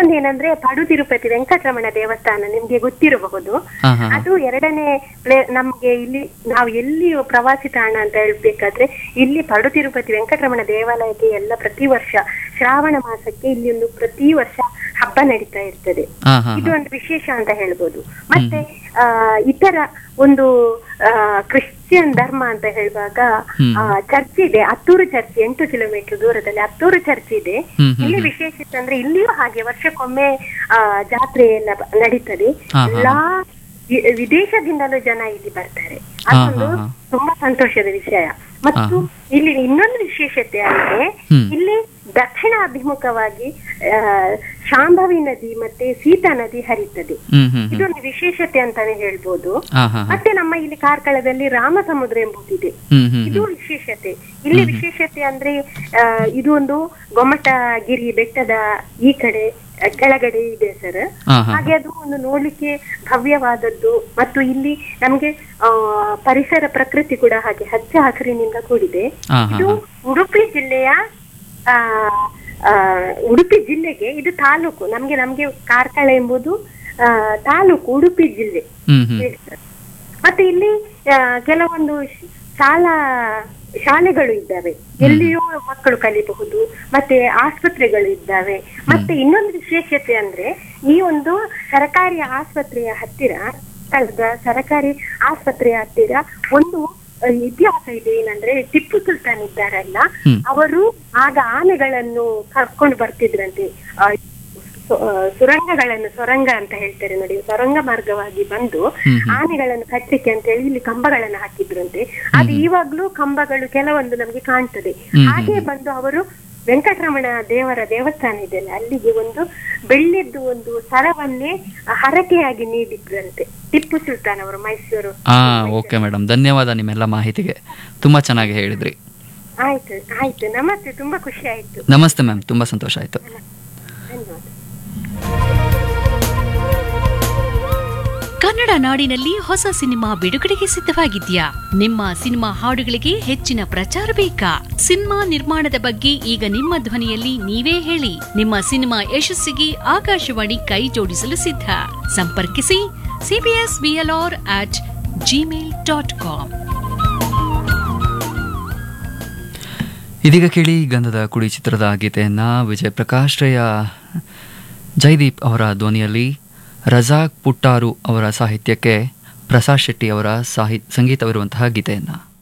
ಇನ್ನೊಂದೇನಂದ್ರೆ ಪಡು ತಿರುಪತಿ ವೆಂಕಟರಮಣ ದೇವಸ್ಥಾನ ನಿಮ್ಗೆ ಗೊತ್ತಿರಬಹುದು ಹಾ ಹಾ ಅದು ಎರಡನೇ ಪ್ಲೇ ನಮ್ಗೆ ಇಲ್ಲಿ ನಾವು ಎಲ್ಲಿ ಪ್ರವಾಸಿ ತಾಣ ಅಂತ ಹೇಳ್ಬೇಕಾದ್ರೆ ಇಲ್ಲಿ ಪಡು ತಿರುಪತಿ ವೆಂಕಟರಮಣ ದೇವಾಲಯಕ್ಕೆ ಎಲ್ಲ ಪ್ರತಿ ವರ್ಷ ಶ್ರಾವಣ ಮಾಸಕ್ಕೆ ಇಲ್ಲಿ ಒಂದು ಪ್ರತಿ ವರ್ಷ ಹಬ್ಬ ನಡೀತಾ ಇರ್ತದೆ ಹಾ ಹಾ ಇದು ಒಂದು ವಿಶೇಷ ಅಂತ ಹೇಳ್ಬೋದು ಮತ್ತೆ ಆ ಇತರ ಒಂದು ಆ ಕ್ರಿಶ್ಚಿಯನ್ ಧರ್ಮ ಅಂತ ಹೇಳುವಾಗ ಹ್ಮ್. ಆ ಚರ್ಚ್ ಇದೆ ಹತ್ತೂರು ಚರ್ಚ್ ಎಂಟು ಕಿಲೋಮೀಟರ್ ದೂರದಲ್ಲಿ ಹತ್ತೂರು ಚರ್ಚ್ ಇದೆ ಹ್ಮ್ ಹ್ಮ್ ಇಲ್ಲಿ ವಿಶೇಷತೆ ಅಂದ್ರೆ ಇಲ್ಲಿಯೂ ಹಾಗೆ ವರ್ಷಕ್ಕೊಮ್ಮೆ ಆ ಜಾತ್ರೆ ಎಲ್ಲ ಬ- ನಡೀತದೆ ಹಾ, ಹಾ. ಎಲ್ಲಾ ವಿ- ವಿದೇಶದಿಂದಲೂ ಜನ ಇಲ್ಲಿ ಬರ್ತಾರೆ ಹಾ, ಅದೊಂದು ಹಾ, ಹಾ. ತುಂಬಾ ಸಂತೋಷದ ವಿಷಯ ಮತ್ತು ಇಲ್ಲಿ ಇನ್ನೊಂದು ವಿಶೇಷತೆ ಅಂದ್ರೆ ಹ್ಮ್. ಇಲ್ಲಿ ದಕ್ಷಿಣ ಅಭಿಮುಖವಾಗಿ ಆ, ಶಾಂಭವಿ ನದಿ ಮತ್ತೆ ಸೀತಾ ನದಿ ಹರಿತದೆ ಹ್ಮ್ ಹ್ಮ್ ಹ್ಮ್ ಇದೊಂದು ವಿಶೇಷತೆ ಅಂತಾನೆ ಹೇಳ್ಬೋದು ಹಾ ಹಾ ಹಾ ಮತ್ತೆ ನಮ್ಮ ಇಲ್ಲಿ ಕಾರ್ಕಳದಲ್ಲಿ ರಾಮ ಸಮುದ್ರ ಎಂಬುದಿದೆ ಹ್ಮ್ ಹ್ಮ್ ಇದು ವಿಶೇಷತೆ ಇಲ್ಲಿ ವಿಶೇಷತೆ ಅಂದ್ರೆ ಆ, ಇದು ಒಂದು ಗೊಮ್ಮಟಗಿರಿ ಬೆಟ್ಟದ ಈ ಕಡೆ ಆ, ಕೆಳಗಡೆ ಇದೆ ಸರ್ ಹಾ ಹಾ ಹಾಗೆ ಅದು ಒಂದು ನೋಡ್ಲಿಕ್ಕೆ ಭವ್ಯವಾದದ್ದು ಮತ್ತು ಇಲ್ಲಿ ನಮ್ಗೆ ಆ ಪರಿಸರ ಪ್ರಕೃತಿ ಕೂಡ ಹಾಗೆ ಹಚ್ಚ ಹಸಿರಿನಿಂದ ಕೂಡಿದೆ ಹಾ ಹಾ ಇದು ಉಡುಪಿ ಜಿಲ್ಲೆಯ ಆ ಆ, ಉಡುಪಿ ಜಿಲ್ಲೆಗೆ ಇದು ತಾಲೂಕು ನಮ್ಗೆ ನಮ್ಗೆ ಕಾರ್ಕಳ ಎಂಬುದು ಆ, ತಾಲೂಕು ಉಡುಪಿ ಜಿಲ್ಲೆ ಹ್ಮ್ ಹ್ಮ್ ಹೇಳಿ ಸರ್. ಮತ್ತೆ ಇಲ್ಲಿ ಆ, ಕೆಲವೊಂದು ಶ್- ಶಾಲಾ ಶಾಲೆಗಳು ಇದ್ದಾವೆ ಎಲ್ಲಿಯೂ ಮಕ್ಕಳು ಕಲಿಬಹುದು ಮತ್ತೆ ಆಸ್ಪತ್ರೆಗಳು ಇದ್ದಾವೆ ಮತ್ತೆ ಇನ್ನೊಂದು ವಿಶೇಷತೆ ಅಂದ್ರೆ ಈ ಒಂದು ಸರ್ಕಾರಿ ಆಸ್ಪತ್ರೆಯ ಹತ್ತಿರ ಕಳೆದ ಸರ್ಕಾರಿ ಆಸ್ಪತ್ರೆಯ ಹತ್ತಿರ ಒಂದು ಆ, ಇತಿಹಾಸ ಇದೆ ಏನಂದ್ರೆ ಟಿಪ್ಪು ಸುಲ್ತಾನ್ ಇದ್ದಾರಲ್ಲ ಹ್ಮ್. ಅವರು ಆಗ ಆನೆಗಳನ್ನು ಕರ್ಕೊಂಡು ಬರ್ತಿದ್ರಂತೆ ಆ, ಸು- ಆ, ಸುರಂಗಗಳನ್ನು ಸೊರಂಗ ಅಂತ ಹೇಳ್ತಾರೆ ನೋಡಿ ಸೊರಂಗ ಮಾರ್ಗವಾಗಿ ಬಂದು ಹ್ಮ್ ಹ್ಮ್. ಆನೆಗಳನ್ನು ಕಟ್ಟಲಿಕ್ಕೆ ಅಂತ ಹೇಳಿ ಇಲ್ಲಿ ಕಂಬಗಳನ್ನು ಹಾಕಿದ್ರಂತೆ ಅದು ಇವಾಗ್ಲೂ ಕಂಬಗಳು ಕೆಲವೊಂದು ನಮ್ಗೆ ಕಾಣ್ತದೆ ಹ್ಮ್ ಹಾಗೆ ಬಂದು ಅವರು ವೆಂಕಟರಮಣ ದೇವರ ದೇವಸ್ಥಾನ ಇದೆಯಲ್ಲ ಅಲ್ಲಿಗೆ ಒಂದು ಬೆಳ್ಳಿದ್ದು ಒಂದು ಸ್ಥಳವನ್ನೇ ಹರಕೆಯಾಗಿ ನೀಡಿದ್ರಂತೆ ಟಿಪ್ಪು ಸುಲ್ತಾನ್ ಅವರು ಮೈಸೂರು ಹಾ ಓಕೆ ಮೇಡಮ್ ಧನ್ಯವಾದ ನಿಮ್ಮೆಲ್ಲ ಮಾಹಿತಿಗೆ ತುಂಬಾ ಚೆನ್ನಾಗಿ ಹೇಳಿದ್ರಿ ಆಯ್ತು ಆಯ್ತು ನಮಸ್ತೆ ತುಂಬಾ ಖುಷಿ ಆಯ್ತು ನಮಸ್ತೆ ಮ್ಯಾಮ್ ತುಂಬಾ ಸಂತೋಷ ಆಯ್ತು ಧನ್ಯವಾದ ಕನ್ನಡ ನಾಡಿನಲ್ಲಿ ಹೊಸ ಸಿನಿಮಾ ಬಿಡುಗಡೆಗೆ ಸಿದ್ಧವಾಗಿದ್ಯಾ ನಿಮ್ಮ ಸಿನಿಮಾ ಹಾಡುಗಳಿಗೆ ಹೆಚ್ಚಿನ ಪ್ರಚಾರ ಬೇಕಾ ಸಿನಿಮಾ ನಿರ್ಮಾಣದ ಬಗ್ಗೆ ಈಗ ನಿಮ್ಮ ಧ್ವನಿಯಲ್ಲಿ ನೀವೇ ಹೇಳಿ ನಿಮ್ಮ ಸಿನಿಮಾ ಯಶಸ್ಸಿಗೆ ಆಕಾಶವಾಣಿ ಕೈ ಜೋಡಿಸಲು ಸಿದ್ಧ ಸಂಪರ್ಕಿಸಿ CBS BLR at Gmail dot com ಇದೀಗ ಕೇಳಿ ಗಂಧದ ಕುಡಿ ಚಿತ್ರದ ಗೀತೆಯನ್ನ ವಿಜಯ್ ಪ್ರಕಾಶ್ ರಯ್ಯ ಜೈದೀಪ್ ಅವರ ಧ್ವನಿಯಲ್ಲಿ ರಜಾಕ್ ಪುಟ್ಟಾರು ಅವರ ಸಾಹಿತ್ಯಕ್ಕೆ ಪ್ರಸಾದ್ ಶೆಟ್ಟಿ ಅವರ ಸಾಹಿ ಸಂಗೀತವಿರುವಂತಹ ಗೀತೆಯನ್ನ